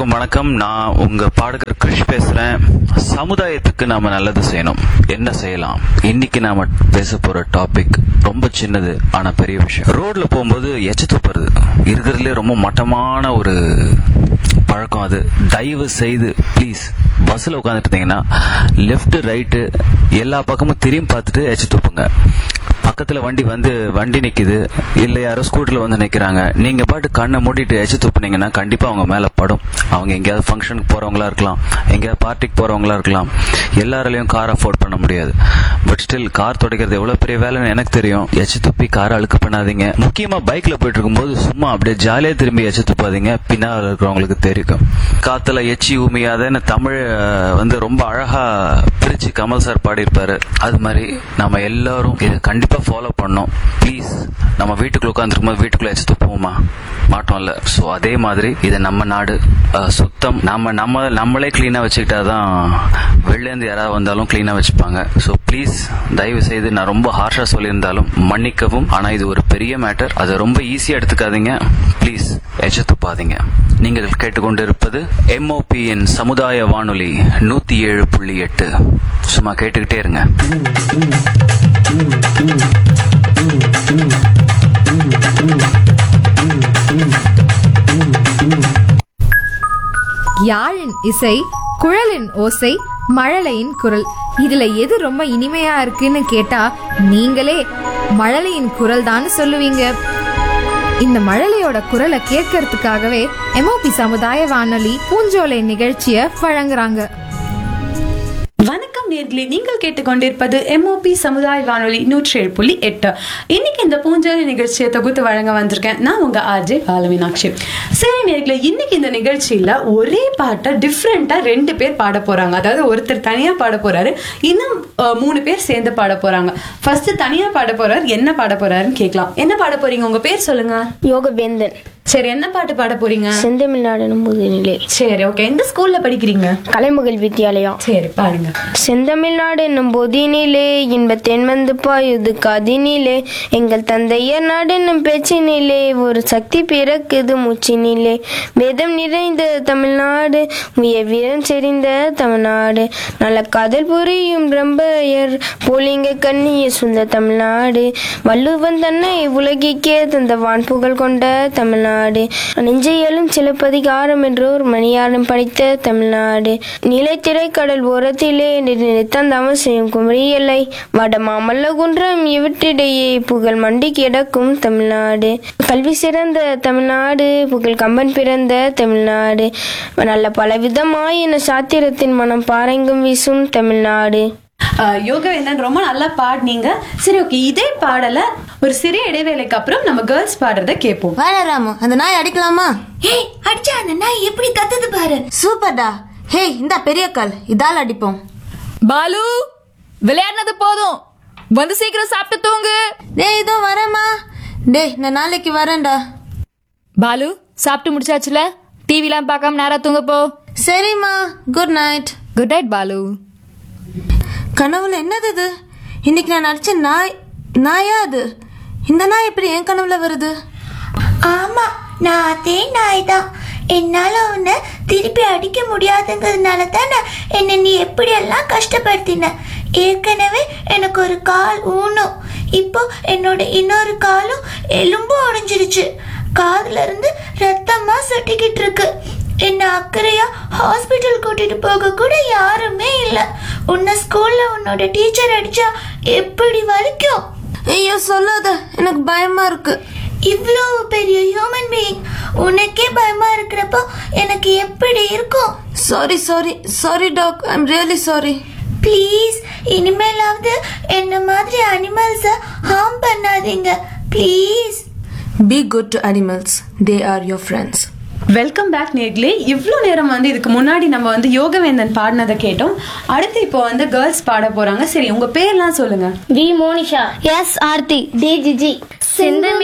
அனைவருக்கும் வணக்கம் நான் உங்க பாடகர் கிருஷ் பேசுறேன் சமுதாயத்துக்கு நாம நல்லது செய்யணும் என்ன செய்யலாம் இன்னைக்கு நாம பேச போற டாபிக் ரொம்ப சின்னது ஆனா பெரிய விஷயம் ரோட்ல போகும்போது எச்ச துப்புறது இருக்கிறதுலே ரொம்ப மட்டமான ஒரு பழக்கம் அது தயவு செய்து ப்ளீஸ் பஸ்ஸில் உட்காந்துட்டு இருந்தீங்கன்னா லெஃப்ட் ரைட்டு எல்லா பக்கமும் திரும்பி பார்த்துட்டு எச்ச துப்புங்க பக்கத்துல வண்டி வந்து வண்டி நிக்குது இல்ல யாரோ ஸ்கூட்டர்ல வந்து நிக்கிறாங்க நீங்க பாட்டு கண்ணை மூடிட்டு எச்சு துப்புனீங்கன்னா கண்டிப்பா அவங்க மேல படும் அவங்க எங்கேயாவது ஃபங்க்ஷனுக்கு போறவங்களா இருக்கலாம் எங்கேயாவது பார்ட்டிக்கு போறவங்களா இருக்கலாம் எல்லாராலையும் கார் அஃபோர்ட் பண்ண முடியாது பட் ஸ்டில் கார் துடைக்கிறது எவ்வளவு பெரிய வேலைன்னு எனக்கு தெரியும் எச்சு துப்பி காரை அழுக்கு பண்ணாதீங்க முக்கியமா பைக்ல போயிட்டு இருக்கும்போது சும்மா அப்படியே ஜாலியா திரும்பி எச்சு துப்பாதீங்க பின்னால் இருக்கிறவங்களுக்கு தெரியும் காத்துல எச்சி உமியாதன்னு தமிழ் அஹ், வந்து ரொம்ப அழகா பிரிச்சு கமல் சார் பாடியிருப்பாரு அது மாதிரி நம்ம எல்லாரும் இதை கண்டிப்பா ஃபாலோ பண்ணோம் ப்ளீஸ் நம்ம வீட்டுக்குள்ள உட்காந்துருக்கும் போது வீட்டுக்குள்ள எச்சு துப்புவோமா மாட்டோம்ல ஸோ அதே மாதிரி இது நம்ம நாடு அஹ், சுத்தம் நம்ம நம்ம நம்மளே கிளீனா வச்சுக்கிட்டாதான் வெளிலேருந்து யாராவது வந்தாலும் கிளீனா வச்சுப்பாங்க ஸோ ப்ளீஸ் தயவு செய்து நான் ரொம்ப ஹார்ஷா சொல்லியிருந்தாலும் மன்னிக்கவும் ஆனா இது ஒரு பெரிய மேட்டர் அதை ரொம்ப ஈஸியா எடுத்துக்காதீங்க ப்ளீஸ் எச்ச துப்பாதீங்க நீங்கள் கேட்டுக்கொண்டிருப்பது எம்ஓபியின் சமுதாய வானொலி நூத்தி ஏழு புள்ளி எட்டு சும்மா கேட்டுக்கிட்டே இருங்க யாழின் இசை குழலின் ஓசை மழலையின் குரல் இதுல எது ரொம்ப இனிமையா இருக்குன்னு கேட்டா நீங்களே மழலையின் குரல் தான் சொல்லுவீங்க இந்த மழலையோட குரலை கேட்கறதுக்காகவே எம்ஓபி சமுதாய வானொலி பூஞ்சோலை நிகழ்ச்சிய வழங்குறாங்க வணக்கம் நேர்களே நீங்கள் கேட்டுக்கொண்டிருப்பது எம்ஓபி சமுதாய வானொலி நூற்றி ஏழு புள்ளி எட்டு இன்னைக்கு இந்த பூஞ்சாலி நிகழ்ச்சியை தொகுத்து வழங்க வந்திருக்கேன் நான் உங்க ஆர்ஜே பாலமீனாட்சி சரி நேர்களே இன்னைக்கு இந்த நிகழ்ச்சியில ஒரே பாட்டை டிஃப்ரெண்டா ரெண்டு பேர் பாட போறாங்க அதாவது ஒருத்தர் தனியா பாட போறாரு இன்னும் அஹ், மூணு பேர் சேர்ந்து பாட போறாங்க ஃபர்ஸ்ட் தனியா பாட போறாரு என்ன பாட போறாருன்னு கேட்கலாம் என்ன பாட போறீங்க உங்க பேர் சொல்லுங்க யோகவேந்தன் சரி என்ன பாட்டு பாட போறீங்க செந்தமிழ்நாடு முதுநிலை சரி ஓகே எந்த ஸ்கூல்ல படிக்கிறீங்க கலைமகள் வித்யாலயா சரி பாடுங்க செந்தமிழ்நாடு என்னும் பொதினிலே இன்ப தென்வந்து பாயுது கதினிலே எங்கள் தந்தையர் நாடு என்னும் பேச்சினிலே ஒரு சக்தி பிறக்குது மூச்சினிலே வேதம் நிறைந்த தமிழ்நாடு உய வீரம் செறிந்த தமிழ்நாடு நல்ல காதல் புரியும் பிரம்பையர் போலிங்க கண்ணிய சுந்த தமிழ்நாடு வள்ளுவன் தன்னை உலகிக்கே தந்த வான் புகழ் கொண்ட தமிழ்நாடு நெஞ்சையலும் சிலப்பதிகாரம் என்றோர் மணியாரம் படித்த தமிழ்நாடு நிலைத்திரை கடல் ஓரத்திலே நிறுத்தந்தாமல் செய்யும் குமரி எல்லை வட மாமல்ல குன்றம் இவற்றிடையே புகழ் மண்டி கிடக்கும் தமிழ்நாடு கல்வி சிறந்த தமிழ்நாடு புகழ் கம்பன் பிறந்த தமிழ்நாடு நல்ல பலவிதமாயின சாத்திரத்தின் மனம் பாறைங்கும் வீசும் தமிழ்நாடு ஆஹ் யோகவேந்தன் ரொம்ப நல்லா பாடினீங்க சரி ஓகே இதே பாடல ஒரு சிறிய இடைவேளைக்கு அப்புறம் நம்ம கேர்ள்ஸ் பாடுறத கேட்போம் வேணாராமு அந்த நாய் அடிக்கலாமா ஏய் அடிச்சா அந்த நாய் எப்படி கத்துது பாரு சூப்பர்டா ஹே இந்த பெரிய கால் இதால் அடிப்போம் பாலு விளையாடினது போதும் வந்து சீக்கிரம் சாப்பிட்டு தூங்கு டேய் இதோ வரேம்மா டேய் நான் நாளைக்கு வரேன்டா பாலு சாப்பிட்டு முடிச்சாச்சுல டிவிலாம் பார்க்காம நேரா தூங்க போ சரிம்மா good night good night Balu கனவுல என்னது இது இன்னைக்கு நான் நடிச்ச நாய் நாயா அது இந்த நாய் எப்படி என் கனவுல வருது ஆமா நான் அதே நாய் தான் என்னால உன்னை திருப்பி அடிக்க முடியாதுங்கிறதுனால தான் நான் என்னை நீ எப்படியெல்லாம் கஷ்டப்படுத்தின ஏற்கனவே எனக்கு ஒரு கால் ஊனும் இப்போ என்னோட இன்னொரு காலும் எலும்பும் உடைஞ்சிருச்சு காதுல இருந்து ரத்தமா சொட்டிக்கிட்டு இருக்கு என்ன அக்கறையா ஹாஸ்பிட்டல் கூட்டிட்டு போக கூட யாருமே இல்ல உன்னை ஸ்கூல்ல உன்னோட டீச்சர் அடிச்சா எப்படி வலிக்கும் ஐயோ சொல்லாத எனக்கு பயமா இருக்கு இவ்வளோ பெரிய ஹியூமன் பீயிங் உனக்கே பயமா இருக்கிறப்போ எனக்கு எப்படி இருக்கும் sorry sorry sorry dog I'm really sorry please இனிமேலாவது என்ன மாதிரி அனிமல்ஸை ஹார்ம் பண்ணாதீங்க please be good to animals they are your friends welcome back நேர்களே இவ்வளோ நேரம் வந்து இதுக்கு முன்னாடி நம்ம வந்து யோகவேந்தன் பாடினதை கேட்டோம் அடுத்து இப்போ வந்து கேர்ள்ஸ் பாட போறாங்க சரி உங்க பேர்லாம் சொல்லுங்க V Monisha S Aarthi T GG